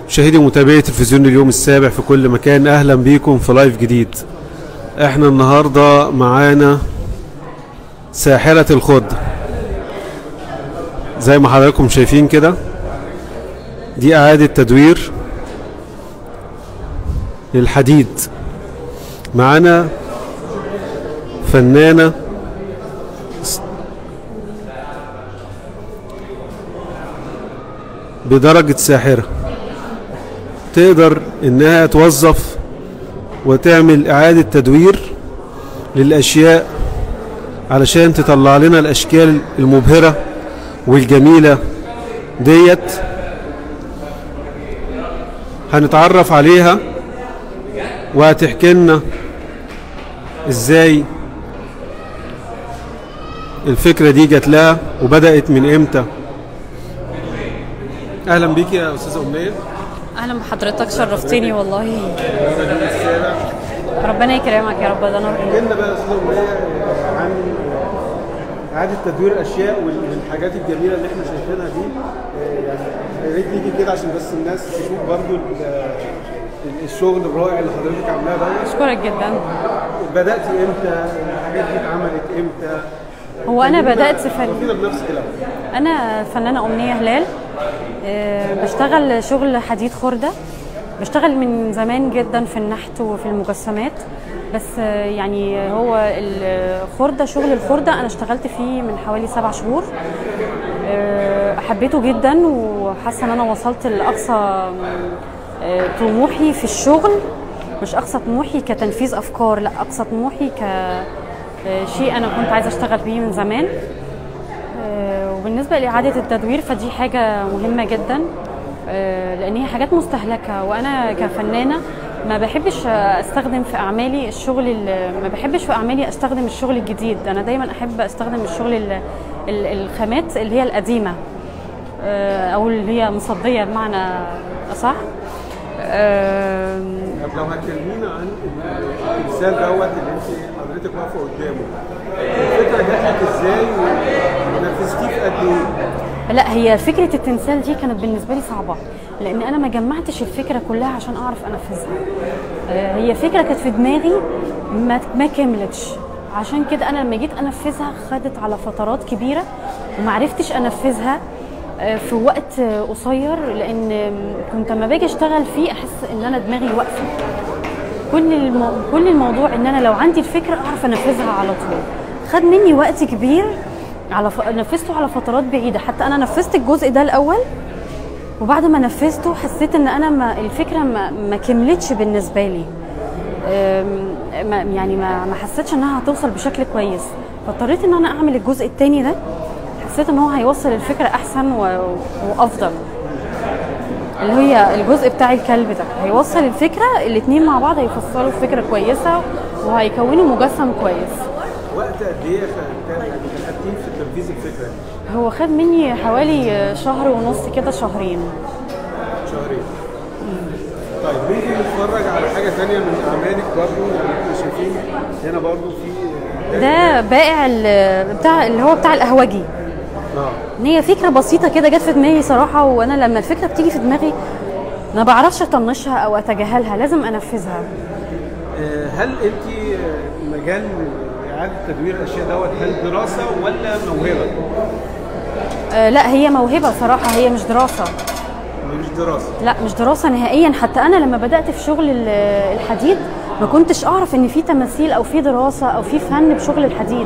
مشاهدي ومتابعي تلفزيون اليوم السابع في كل مكان اهلا بيكم في لايف جديد احنا النهارده معانا ساحرة الخد زي ما حضراتكم شايفين كده دي اعادة تدوير للحديد معانا فنانة بدرجة ساحرة تقدر انها توظف وتعمل اعادة تدوير للاشياء علشان تطلع لنا الاشكال المبهرة والجميلة ديت هنتعرف عليها وهتحكي لنا ازاي الفكرة دي جات لها وبدأت من امتى اهلا بيك يا استاذة امنية اهلا بحضرتك شرفتني والله ربنا يكرمك يا رب ده نور احكي لنا بقى يا استاذة امنية عن اعادة تدوير الاشياء والحاجات الجميلة اللي احنا شايفينها دي آه، يعني يا ريت نيجي كده عشان بس الناس تشوف برضو ال- الشغل الرائع اللي حضرتك عاملاه ده اشكرك جدا بدأت امتى الحاجات دي اتعملت امتى هو انا بدات فن كده بنفسك كده انا فنانه امنيه هلال آه، بشتغل شغل حديد خرده بشتغل من زمان جدا في النحت وفي المجسمات بس آه، يعني هو الخرده شغل الخرده انا اشتغلت فيه من حوالي سبع شهور آه، حبيته جدا وحاسه ان انا وصلت لاقصى آه، طموحي في الشغل مش اقصى طموحي كتنفيذ افكار لا اقصى طموحي ك آه، شيء انا كنت عايزه اشتغل بيه من زمان آه، وبالنسبه لاعاده التدوير فدي حاجه مهمه جدا آه، لان هي حاجات مستهلكه وانا كفنانه ما بحبش استخدم في اعمالي الشغل ال- ما بحبش في اعمالي استخدم الشغل الجديد انا دايما احب استخدم الشغل ال- ال- الخامات اللي هي القديمه آه، او اللي هي مصديه بمعنى اصح آم، طب لو هتكلمينا عن التمثال دوت اللي انت حضرتك واقفه قدامه الفكره جات لك ازاي ونفذتيه في قد ايه؟ لا هي فكرة التمثال دي كانت بالنسبة لي صعبة لأن أنا ما جمعتش الفكرة كلها عشان أعرف أنفذها آه، هي فكرة كانت في دماغي ما ما كملتش عشان كده أنا لما جيت أنفذها خدت على فترات كبيرة وما عرفتش أنفذها آه، في وقت آه، قصير لأن آم، كنت لما باجي أشتغل فيه أحس إن أنا دماغي واقفة كل المو... كل الموضوع ان انا لو عندي الفكره اعرف انفذها على طول خد مني وقت كبير على ف... نفذته على فترات بعيده حتى انا نفذت الجزء ده الاول وبعد ما نفذته حسيت ان انا ما الفكره ما, ما كملتش بالنسبه لي أم، ما يعني ما ما حسيتش انها هتوصل بشكل كويس فاضطريت ان انا اعمل الجزء الثاني ده حسيت ان هو هيوصل الفكره احسن و... وافضل اللي هي الجزء بتاع الكلب ده هيوصل الفكره الاثنين مع بعض هيفصلوا فكره كويسه وهيكونوا مجسم كويس وقت قد ايه خ- كان يعني كان اكتيف في تنفيذ الفكره دي؟ هو خد مني حوالي شهر ونص كده شهرين شهرين طيب ممكن نتفرج على حاجه ثانيه من اعمالك برضه يعني احنا شايفين هنا برضه في ده بائع ال- بتاع اللي هو بتاع القهوجي اه ان هي فكره بسيطه كده جت في دماغي صراحه وانا لما الفكره بتيجي في دماغي ما بعرفش اطنشها او اتجاهلها لازم انفذها آه، هل انت آه، مجال اعاده تدوير الاشياء دوت هل دراسه ولا موهبه؟ آه لا هي موهبه صراحه هي مش دراسه مش دراسه لا مش دراسة نهائيا حتى أنا لما بدأت في شغل ال- الحديد ما كنتش أعرف إن في تماثيل أو في دراسة أو في فن بشغل الحديد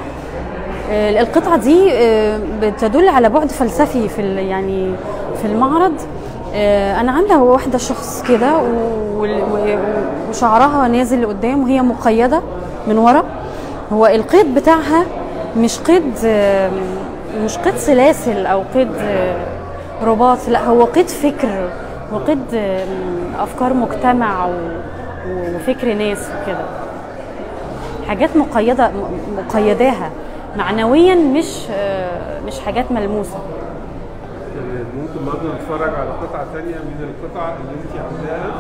آه، القطعة دي آه، بتدل على بعد فلسفي في ال- يعني في المعرض آه، أنا عاملة واحدة شخص كده و- و- وشعرها نازل لقدام وهي مقيدة من ورا هو القيد بتاعها مش قيد آه، مش قيد سلاسل أو قيد آه، رباط لا هو قيد فكر وقيد آه، أفكار مجتمع و- وفكر ناس وكده حاجات مقيدة م- مقيداها معنويا مش آه، مش حاجات ملموسة ممكن برضه نتفرج على قطعه ثانيه من القطع اللي انت عاملاها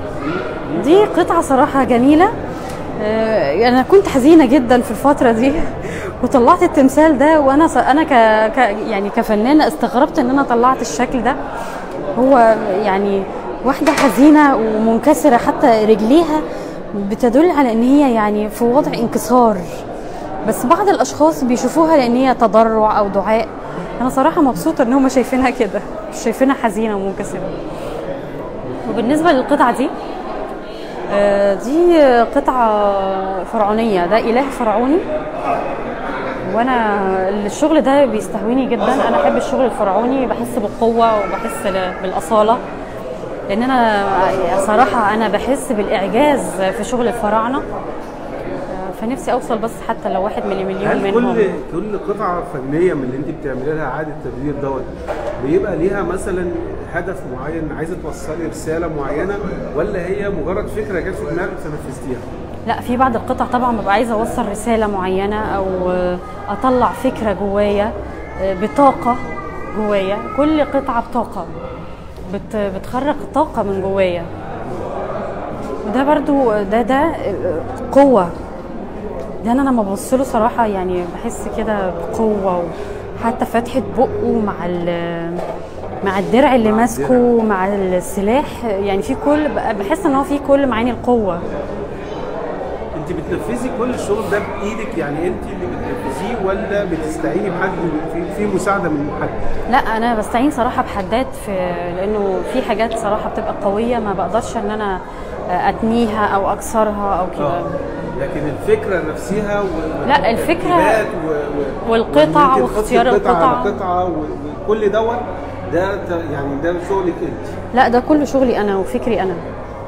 دي قطعة صراحة جميلة آه، أنا كنت حزينة جدا في الفترة دي وطلعت التمثال ده وأنا ص- أنا ك... ك... يعني كفنانة استغربت إن أنا طلعت الشكل ده هو يعني واحده حزينه ومنكسره حتى رجليها بتدل على ان هي يعني في وضع انكسار بس بعض الاشخاص بيشوفوها لان هي تضرع او دعاء انا صراحه مبسوطه ان هم شايفينها كده مش شايفينها حزينه ومنكسره وبالنسبه للقطعه دي آه، دي قطعه فرعونيه ده اله فرعوني وانا الشغل ده بيستهويني جدا انا احب الشغل الفرعوني بحس بالقوه وبحس ل- بالاصاله لان انا صراحه انا بحس بالاعجاز في شغل الفراعنه آه، فنفسي اوصل بس حتى لو واحد من المليون هل منهم كل كل قطعه فنيه من اللي انت بتعملي لها اعاده تدوير دوت بيبقى ليها مثلا هدف معين عايزه توصلي رساله معينه ولا هي مجرد فكره جت في دماغك فنفذتيها؟ لا في بعض القطع طبعا ببقى عايزه اوصل رساله معينه او آه، اطلع فكره جوايا آه، بطاقه جوايا كل قطعه بطاقه بت بتخرج طاقه من جوايا وده برضو ده ده آه، قوه ده انا لما ببص له صراحه يعني بحس كده بقوه وحتى فتحه بقه مع ال- مع الدرع اللي ماسكه مع السلاح يعني في كل بحس ان هو في كل معاني القوه انت بتنفذي كل الشغل ده بايدك يعني انت اللي بتنفذيه ولا بتستعيني بحد في, في مساعده من حد؟ لا انا بستعين صراحه بحداد في لانه في حاجات صراحه بتبقى قويه ما بقدرش ان انا اتنيها او اكسرها او كده اه لكن الفكره نفسها و... لا، الفكرة والتركيبات و... و... والقطع وإن أنت تحطي واختيار قطعة القطع. على قطعه و... وكل دوت ده ت- يعني ده شغلك انت لا ده كله شغلي انا وفكري انا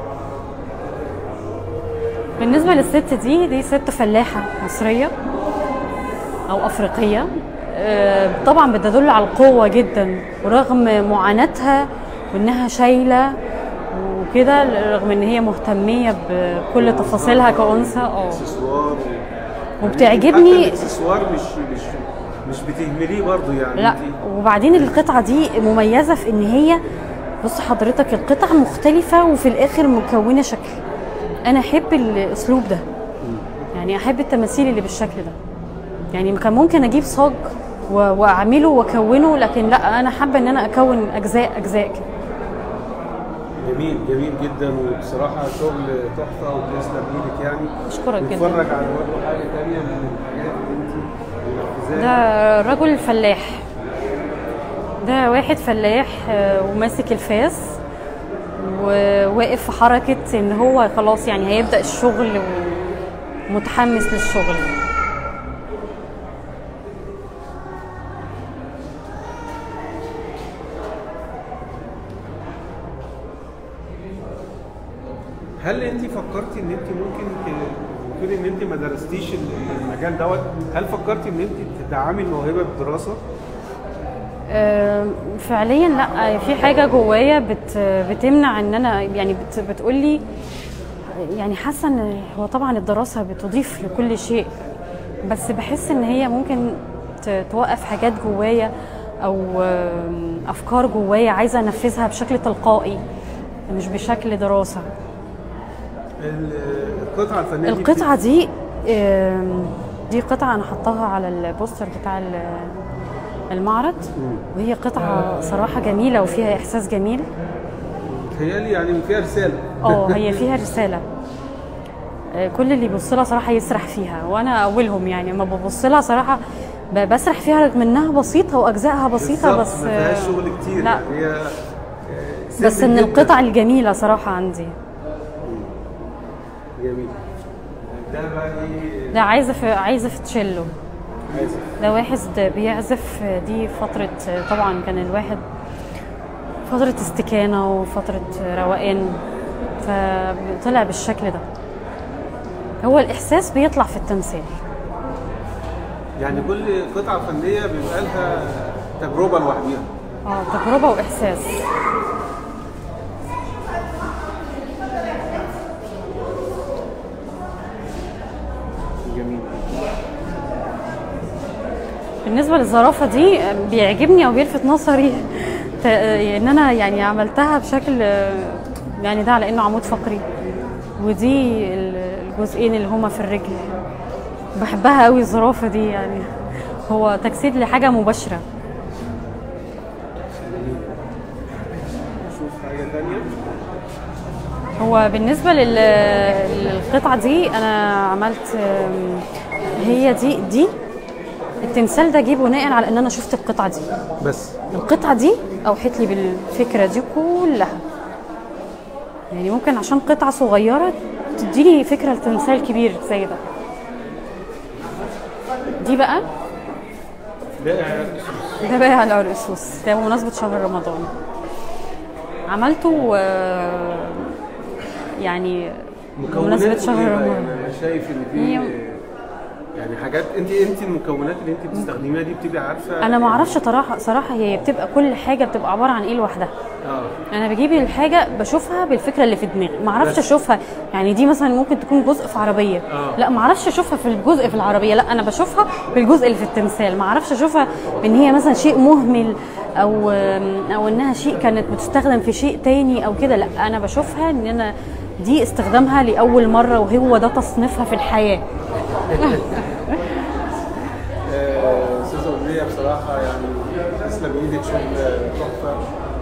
بالنسبه للست دي دي ست فلاحه مصريه او افريقيه آه، طبعا بتدل على القوه جدا ورغم معاناتها وانها شايله وكده رغم ان هي مهتميه بكل تفاصيلها كانثى اه اكسسوار و... وبتعجبني- يعني حتى الاكسسوار مش مش مش بتهمليه برضه يعني لا انت وبعدين القطعه دي مميزه في ان هي بص حضرتك القطعه مختلفه وفي الاخر مكونه شكل انا احب الاسلوب ده يعني احب التماثيل اللي بالشكل ده يعني كان ممكن اجيب صاج و- واعمله واكونه لكن لا انا حابه ان انا اكون اجزاء اجزاء كده جميل جميل جدا وبصراحه شغل تحفه وتسلم ايدك يعني أشكرك جداً. نتفرج على برضه حاجه ثانيه من الحاجات اللي انت منفذاها ده رجل فلاح ده واحد فلاح آه، وماسك الفاس وواقف في حركة ان هو خلاص يعني هيبدأ الشغل ومتحمس للشغل هل انت فكرتي ان انت ممكن ت- بتقولي ان انت ما درستيش المجال دوت هل فكرتي ان انت تدعمي الموهبه بالدراسه؟ آه، فعليا لا في حاجة جوايا بت بتمنع ان انا يعني بت بتقول لي يعني حاسة ان هو طبعا الدراسة بتضيف لكل شيء بس بحس ان هي ممكن ت- توقف حاجات جوايا او آم، افكار جوايا عايزة انفذها بشكل تلقائي مش بشكل دراسة ال- القطعه الفنيه دي القطعة دي آم، دي قطعة أنا حطاها على البوستر بتاع ال- المعرض وهي قطعة صراحة جميلة وفيها إحساس جميل بتهيألي يعني فيها رساله اه هي فيها رسالة آه، كل اللي يبص لها صراحة يسرح فيها وأنا أولهم يعني لما ببص لها صراحة ب- بسرح فيها رغم إنها بسيطة وأجزائها بسيطة بالظبط، بس ما فيهاش آه، شغل كتير لا يعني هي آه، بس simple من جداً. القطع الجميلة صراحة عندي جميل ده بقى ايه ده عايزة عايزة تشيلو عايزة. ده واحد بيعزف دي فترة طبعا كان الواحد فترة استكانة وفترة روقان فطلع بالشكل ده هو الإحساس بيطلع في التمثيل يعني كل قطعه فنيه بيبقى لها تجربه لوحديها اه تجربة وإحساس جميل بالنسبة للزرافة دي بيعجبني أو بيلفت نظري ت- إن أنا يعني عملتها بشكل يعني ده على إنه عمود فقري ودي الجزئين اللي هما في الرجل بحبها قوي الزرافة دي يعني هو تجسيد لحاجة مباشرة نشوف حاجه ثانيه هو بالنسبه لل... للقطعه دي انا عملت آم، هي دي دي التمثال ده جه بناء على ان انا شفت القطعه دي بس القطعه دي اوحت لي بالفكره دي كلها يعني ممكن عشان قطعه صغيره تديني فكره لتمثال كبير زي ده دي بقى ده ده بقى على الأسوس ده بمناسبة شهر رمضان عملته آه، يعني بمناسبة مكونات شهر إيه بقى؟ رمضان يعني انا شايف ان في هي- يعني حاجات انت انت المكونات اللي انت بتستخدميها دي بتبقى عارفه انا ما اعرفش صراحه صراحه هي بتبقى كل حاجه بتبقى عباره عن ايه لوحدها اه انا بجيب الحاجه بشوفها بالفكره اللي في دماغي ما اعرفش بس. اشوفها يعني دي مثلا ممكن تكون جزء في عربيه آه. لا ما اعرفش اشوفها في الجزء في العربيه لا انا بشوفها بالجزء اللي في التمثال ما اعرفش اشوفها بان هي مثلا شيء مهمل او او انها شيء كانت بتستخدم في شيء تاني او كده لا انا بشوفها ان انا دي استخدامها لاول مره وهو ده تصنيفها في الحياه آه، استاذه امنيه بصراحه يعني تسلم ايدك شغل تحفه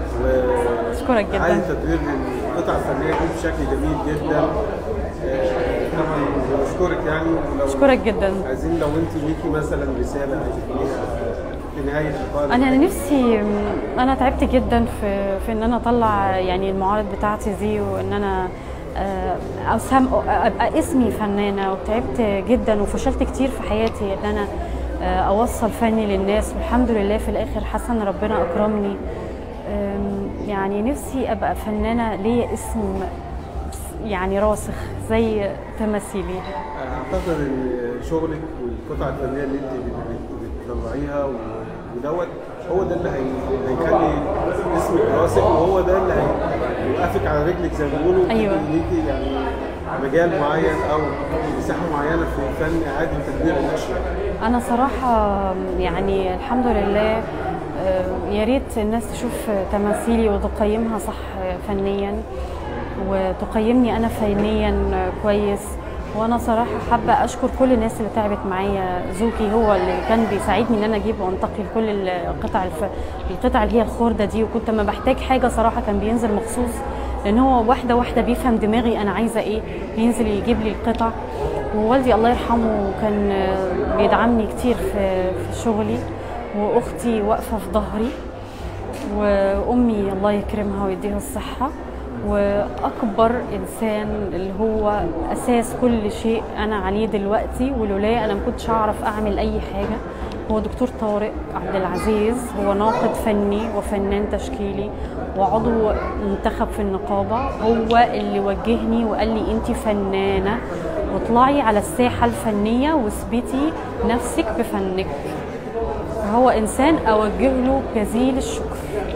و أشكرك جداً. عايز تدوير القطع الفنيه دي بشكل جميل جدا آه، طبعا بشكرك يعني ولو اشكرك جدا عايزين لو انت ليكي مثلا رساله عايزه تقوليها في نهايه اللقاء انا نفسي انا تعبت جدا في في ان انا اطلع يعني المعارض بتاعتي دي وان انا آه، أسهم ابقى اسمي فنانه وتعبت جدا وفشلت كتير في حياتي ان انا آه، اوصل فني للناس والحمد لله في الاخر حاسه ان ربنا اكرمني آم، يعني نفسي ابقى فنانه ليا اسم يعني راسخ زي تماثيلي اعتقد ان شغلك والقطع الفنيه اللي انت بت- بت- بتطلعيها و- ودوت هو ده اللي هي- هيخلي اسمك راسخ وهو ده اللي هيوقفك على رجلك زي ما بيقولوا أيوة. ليكي يعني مجال معين او مساحه معينه في فن اعاده تدبير الاشياء انا صراحه يعني الحمد لله آه، يا ريت الناس تشوف تماثيلي وتقيمها صح فنيا وتقيمني انا فنيا كويس وانا صراحه حابه اشكر كل الناس اللي تعبت معايا زوكي هو اللي كان بيساعدني ان انا اجيب وانتقل كل القطع الف... القطع اللي هي الخرده دي وكنت لما بحتاج حاجه صراحه كان بينزل مخصوص لان هو واحده واحده بيفهم دماغي انا عايزه ايه ينزل يجيب لي القطع ووالدي الله يرحمه كان آه، بيدعمني كتير في في شغلي واختي واقفه في ظهري وامي الله يكرمها ويديها الصحه واكبر انسان اللي هو اساس كل شيء انا عليه دلوقتي ولولا انا ما كنتش اعرف اعمل اي حاجه هو دكتور طارق عبد العزيز هو ناقد فني وفنان تشكيلي وعضو منتخب في النقابه هو اللي وجهني وقال لي انت فنانه واطلعي على الساحه الفنيه واثبتي نفسك بفنك هو انسان اوجه له جزيل الشكر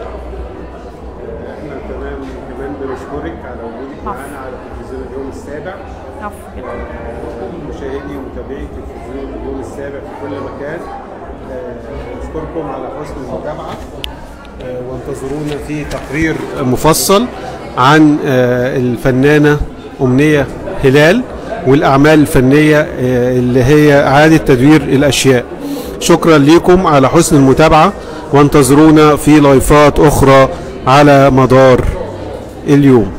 احنا تمام كمان بنشكرك على وجودك عفو. معانا على تلفزيون اليوم السابع عفوا جدا مشاهدي ومتابعي تلفزيون اليوم السابع في كل مكان آه، نشكركم على حسن المتابعه آه، وانتظرونا في تقرير مفصل عن آه، الفنانه امنيه هلال والاعمال الفنيه آه، اللي هي اعاده تدوير الاشياء شكرا لكم على حسن المتابعه وانتظرونا في لايفات اخرى على مدار اليوم